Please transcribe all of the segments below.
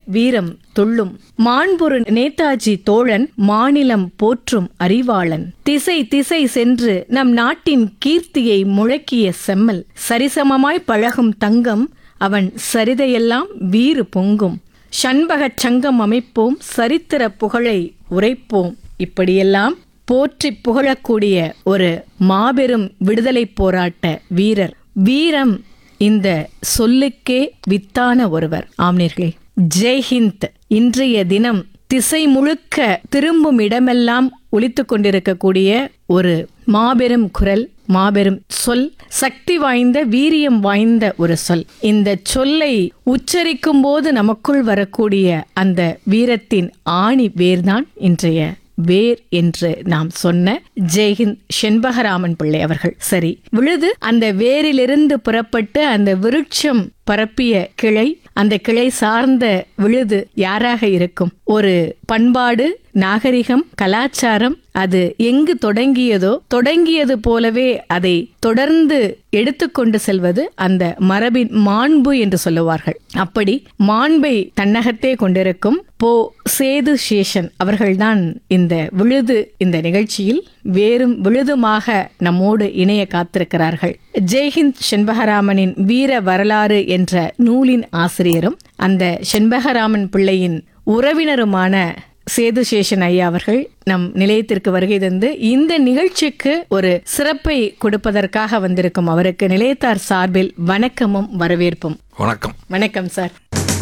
வீரம் துள்ளும் மாண்புரு நேதாஜி தோழன் மாநிலம் போற்றும் அறிவாளன் திசை திசை சென்று நம் நாட்டின் கீர்த்தியை முழக்கிய செம்மல் சரிசமமாய் பழகும் தங்கம் அவன் சரிதையெல்லாம் வீறு பொங்கும் சண்பகச் சங்கம் அமைப்போம் சரித்திர புகழை உரைப்போம் இப்படியெல்லாம் போற்றி புகழக்கூடிய ஒரு மாபெரும் விடுதலை போராட்ட வீரர் வீரம் இந்த சொல்லுக்கே வித்தான ஒருவர் ஆம்னீர்களே ஜெய்ஹிந்த் இன்றைய தினம் திசை முழுக்க திரும்பும் இடமெல்லாம் ஒலித்துக் கொண்டிருக்கக்கூடிய ஒரு மாபெரும் குரல் மாபெரும் சொல் சக்தி வாய்ந்த வீரியம் வாய்ந்த ஒரு சொல் இந்த சொல்லை உச்சரிக்கும் போது நமக்குள் வரக்கூடிய அந்த வீரத்தின் ஆணி வேர்தான் இன்றைய வேர் என்று நாம் சொன்ன ஜெய்ஹிந்த் செண்பகராமன் பிள்ளை அவர்கள் சரி விழுது அந்த வேரிலிருந்து புறப்பட்டு அந்த விருட்சம் பரப்பிய கிளை அந்த கிளை சார்ந்த விழுது யாராக இருக்கும் ஒரு பண்பாடு நாகரிகம் கலாச்சாரம் அது எங்கு தொடங்கியதோ தொடங்கியது போலவே அதை தொடர்ந்து எடுத்துக்கொண்டு செல்வது அந்த மரபின் மாண்பு என்று சொல்லுவார்கள் அப்படி மாண்பை தன்னகத்தே கொண்டிருக்கும் போ சேது சேஷன் அவர்கள்தான் இந்த விழுது இந்த நிகழ்ச்சியில் வேறும் விழுதுமாக நம்மோடு இணைய காத்திருக்கிறார்கள் ஜெய்ஹிந்த் செண்பகராமனின் வீர வரலாறு என்ற நூலின் ஆசிரியரும் அந்த செண்பகராமன் பிள்ளையின் உறவினருமான சேதுசேஷன் ஐயா அவர்கள் நம் நிலையத்திற்கு வருகை தந்து இந்த நிகழ்ச்சிக்கு ஒரு சிறப்பை கொடுப்பதற்காக வந்திருக்கும் அவருக்கு நிலையத்தார் சார்பில் வணக்கமும் வரவேற்பும் வணக்கம் வணக்கம் சார்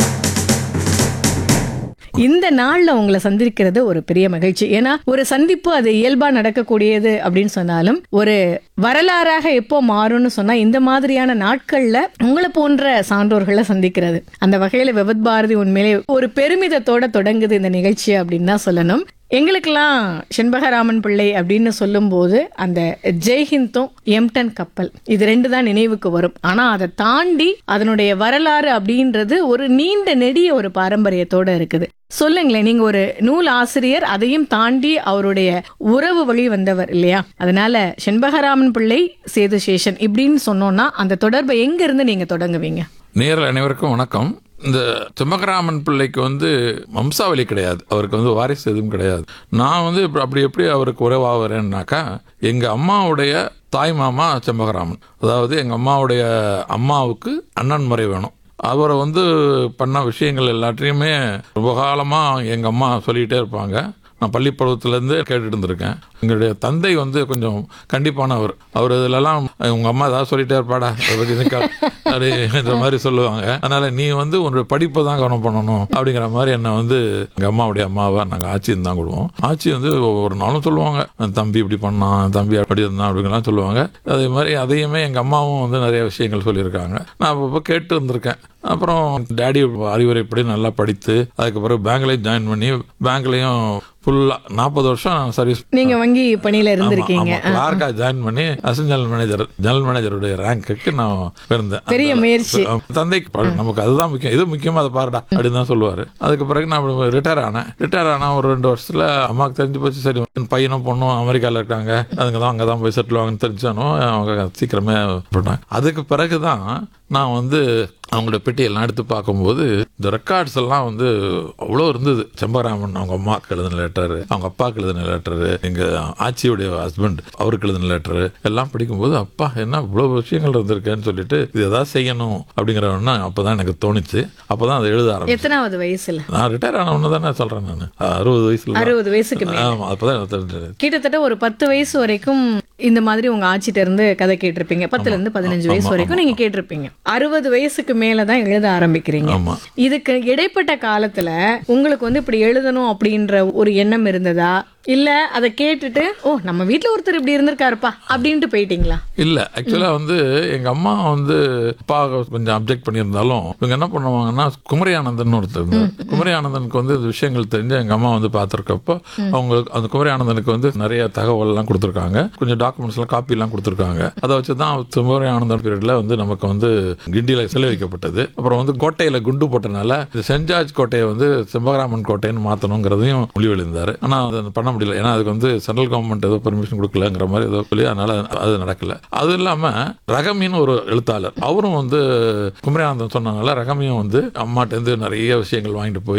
இந்த நாள்ல உங்களை சந்திக்கிறது ஒரு பெரிய மகிழ்ச்சி ஏன்னா ஒரு சந்திப்பு அது இயல்பா நடக்கக்கூடியது அப்படின்னு சொன்னாலும் ஒரு வரலாறாக எப்போ மாறும்னு சொன்னா இந்த மாதிரியான நாட்கள்ல உங்களை போன்ற சான்றோர்களை சந்திக்கிறது அந்த வகையில விபத் பாரதி உண்மையிலே ஒரு பெருமிதத்தோட தொடங்குது இந்த நிகழ்ச்சி அப்படின்னு தான் சொல்லணும் எங்களுக்கெல்லாம் செண்பகராமன் பிள்ளை அப்படின்னு சொல்லும்போது அந்த ஜெய்ஹிந்தும் எம்டன் கப்பல் இது ரெண்டு தான் நினைவுக்கு வரும் ஆனா அதை தாண்டி அதனுடைய வரலாறு அப்படின்றது ஒரு நீண்ட நெடிய ஒரு பாரம்பரியத்தோட இருக்குது சொல்லுங்களேன் நீங்க ஒரு நூல் ஆசிரியர் அதையும் தாண்டி அவருடைய உறவு வழி வந்தவர் இல்லையா அதனால செண்பகராமன் பிள்ளை சேது சேஷன் இப்படின்னு சொன்னோம்னா அந்த தொடர்பை எங்க இருந்து நீங்க தொடங்குவீங்க நேரில் அனைவருக்கும் வணக்கம் இந்த செம்மகராமன் பிள்ளைக்கு வந்து வம்சாவளி கிடையாது அவருக்கு வந்து வாரிசு எதுவும் கிடையாது நான் வந்து இப்ப அப்படி எப்படி அவருக்கு உறவாகிறேன்னாக்கா எங்கள் அம்மாவுடைய தாய் மாமா செம்பகராமன் அதாவது எங்கள் அம்மாவுடைய அம்மாவுக்கு அண்ணன் முறை வேணும் அவரை வந்து பண்ண விஷயங்கள் எல்லாத்தையுமே ரொம்ப காலமாக எங்கள் அம்மா சொல்லிகிட்டே இருப்பாங்க நான் பள்ளி பருவத்திலேருந்து கேட்டுட்டு இருந்திருக்கேன் எங்களுடைய தந்தை வந்து கொஞ்சம் கண்டிப்பானவர் அவர் இதிலெல்லாம் உங்கள் அம்மா ஏதாவது சொல்லிட்டே இருப்பாடா அதை பற்றி நிற்க அப்படின்ற மாதிரி சொல்லுவாங்க அதனால் நீ வந்து உன்னுடைய படிப்பை தான் கவனம் பண்ணணும் அப்படிங்கிற மாதிரி என்னை வந்து எங்கள் அம்மாவுடைய அம்மாவை நாங்கள் ஆட்சின்னு தான் கொடுவோம் ஆட்சி வந்து ஒவ்வொரு நாளும் சொல்லுவாங்க தம்பி இப்படி பண்ணான் தம்பி அப்படி இருந்தான் அப்படிங்கலாம் சொல்லுவாங்க அதே மாதிரி அதையுமே எங்கள் அம்மாவும் வந்து நிறைய விஷயங்கள் சொல்லியிருக்காங்க நான் அப்பப்போ கேட்டு இருந்திருக்கேன் அப்புறம் டேடி அறிவுரைப்படி நல்லா படித்து அதுக்கப்புறம் பேங்க்லேயும் ஜாயின் பண்ணி பேங்க்லேயும் ஃபுல்லாக நாற்பது வருஷம் சர்வீஸ் நீங்க வங்கி பணியில இருந்திருக்கீங்க கிளார்க்கா ஜாயின் பண்ணி அசிஸ்டன்ட் ஜெனரல் மேனேஜர் ஜெனரல் மேனேஜருடைய ரேங்க்குக்கு நான் இருந்தேன் பெரிய அந்த- முயற்சி. தந்தைக்கு ப- நமக்கு அதுதான் முக்கியம் இது முக்கியமா அதை பாருடா அப்படின்னு தான் சொல்லுவாரு அதுக்கு பிறகு நான் ரிட்டையர் ஆனேன் ரிட்டையர் ஆனா ஒரு ரெண்டு வருஷத்துல அம்மாவுக்கு தெரிஞ்சு போச்சு சரி என் பையனும் பொண்ணும் அமெரிக்கால இருக்காங்க அதுங்க தான் அங்கே தான் போய் செட்டில் ஆகுன்னு தெரிஞ்சானோ அவங்க சீக்கிரமே போட்டாங்க அதுக்கு பிறகு தான் நான் வந்து அவங்களோட பெட்டியெல்லாம் எடுத்து பார்க்கும்போது இந்த ரெக்கார்ட்ஸ் எல்லாம் வந்து அவ்வளோ இருந்தது செம்பராமன் அவங்க அம்மாவுக்கு எழுதின லெட்டரு அவங்க அப்பாவுக்கு எழுதின லெட்டரு எங்க ஆச்சியுடைய ஹஸ்பண்ட் அவருக்கு எழுதின லெட்டரு எல்லாம் படிக்கும்போது அப்பா என்ன இவ்வளோ விஷயங்கள் இருந்திருக்கேன்னு சொல்லிட்டு இது எதாவது செய்யணும் அப்படிங்கிறவனா அப்பதான் எனக்கு தோணுச்சு அப்பதான் அதை எழுத ஆரம்பிச்சேன் எத்தனாவது வயசுல நான் ரிட்டையர் ஆன ஒன்று தானே சொல்றேன் நான் அறுபது வயசுல தான். அறுபது வயசுக்கு மேல ஆமா அப்பதான் எனக்கு தெரிஞ்சது கிட்டத்தட்ட ஒரு பத்து வயசு வரைக்கும் இந்த மாதிரி உங்க ஆட்சிட்ட இருந்து கதை கேட்டிருப்பீங்க பத்துல இருந்து பதினஞ்சு வயசு வரைக்கும் நீங்க கேட்டிருப்பீங்க அறுபது வயசுக்கு மேலதான் எழுத ஆரம்பிக்கிறீங்க ஆமா இதுக்கு இடைப்பட்ட காலத்துல உங்களுக்கு வந்து இப்படி எழுதணும் அப்படின்ற ஒரு எண்ணம் இருந்ததா இல்ல அதை கேட்டுட்டு ஓ நம்ம வீட்ல ஒருத்தர் இப்படி இருந்திருக்காருப்பா அப்படின்ட்டு போயிட்டீங்களா இல்ல ஆக்சுவலா வந்து எங்க அம்மா வந்து அப்பா கொஞ்சம் அப்ஜெக்ட் பண்ணியிருந்தாலும் இவங்க என்ன பண்ணுவாங்கன்னா குமரி ஆனந்தன் ஒருத்தர் இருந்தார் குமரி ஆனந்தனுக்கு வந்து இந்த விஷயங்கள் தெரிஞ்சு எங்க அம்மா வந்து பார்த்திருக்கப்போ அவங்களுக்கு அந்த குமரி ஆனந்தனுக்கு வந்து நிறைய தகவல் எல்லாம் கொடுத்துருக்காங்க கொஞ்சம் டாக்குமெண்ட்ஸ் எல்லாம் காப்பி எல்லாம் கொடுத்துருக்காங்க அதை வச்சு தான் குமரி ஆனந்தன் பீரியட்ல வந்து நமக்கு வந்து கிண்டியில சிலை வைக்கப்பட்டது அப்புறம் வந்து கோட்டையில குண்டு போட்டனால இந்த சென்ட் ஜார்ஜ் கோட்டையை வந்து செம்பகராமன் கோட்டைன்னு மாத்தணுங்கிறதையும் முடிவெளிந்தாரு ஆனா அதை பண்ண முடியல ஏன்னா அதுக்கு வந்து சென்ட்ரல் கவர்மெண்ட் ஏதோ பெர்மிஷன் கொடுக்கலங்கிற மாதிரி ஏதோ சொல்லி அதனால அது நடக்கல அது இல்லாம ரகமின்னு ஒரு எழுத்தாளர் அவரும் வந்து குமரியானந்தன் சொன்னனால ரகமியும் வந்து அம்மாட்ட இருந்து நிறைய விஷயங்கள் வாங்கிட்டு போய்